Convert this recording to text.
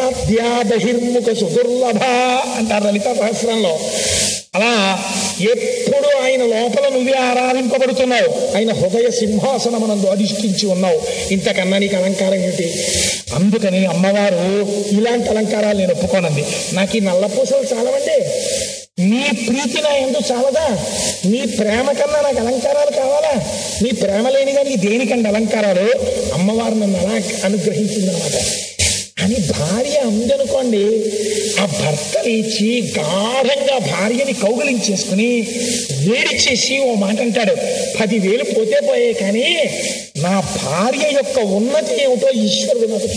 ఆరాధ్యా బహిర్ముఖ సుదుర్లభ అంటారు లలిత సహస్రంలో అలా ఎప్పుడు ఆయన లోపల నువ్వే ఆరాధింపబడుతున్నావు ఆయన హృదయ సింహాసనమనందు అధిష్ఠించి ఉన్నావు ఇంతకన్నా నీకు అలంకారం ఏమిటి అందుకని అమ్మవారు ఇలాంటి అలంకారాలు నేను ఒప్పుకోనంది నాకు ఈ నల్ల పూసలు చాలవండి నీ ప్రీతి నా ఎందుకు చాలదా నీ ప్రేమ కన్నా నాకు అలంకారాలు కావాలా నీ ప్రేమ లేని దానికి దేనికండి అలంకారాలు అమ్మవారు నన్ను అలా అనుగ్రహించిందనమాట అని భార్య అందనుకోండి ఆ భర్త లేచి గాఢంగా భార్యని కౌగలించేసుకుని వేడి చేసి ఓ మాట అంటాడు పదివేలు పోతే పోయే కానీ నా భార్య యొక్క ఉన్నతి ఏమిటో ఈశ్వరుడు నాకు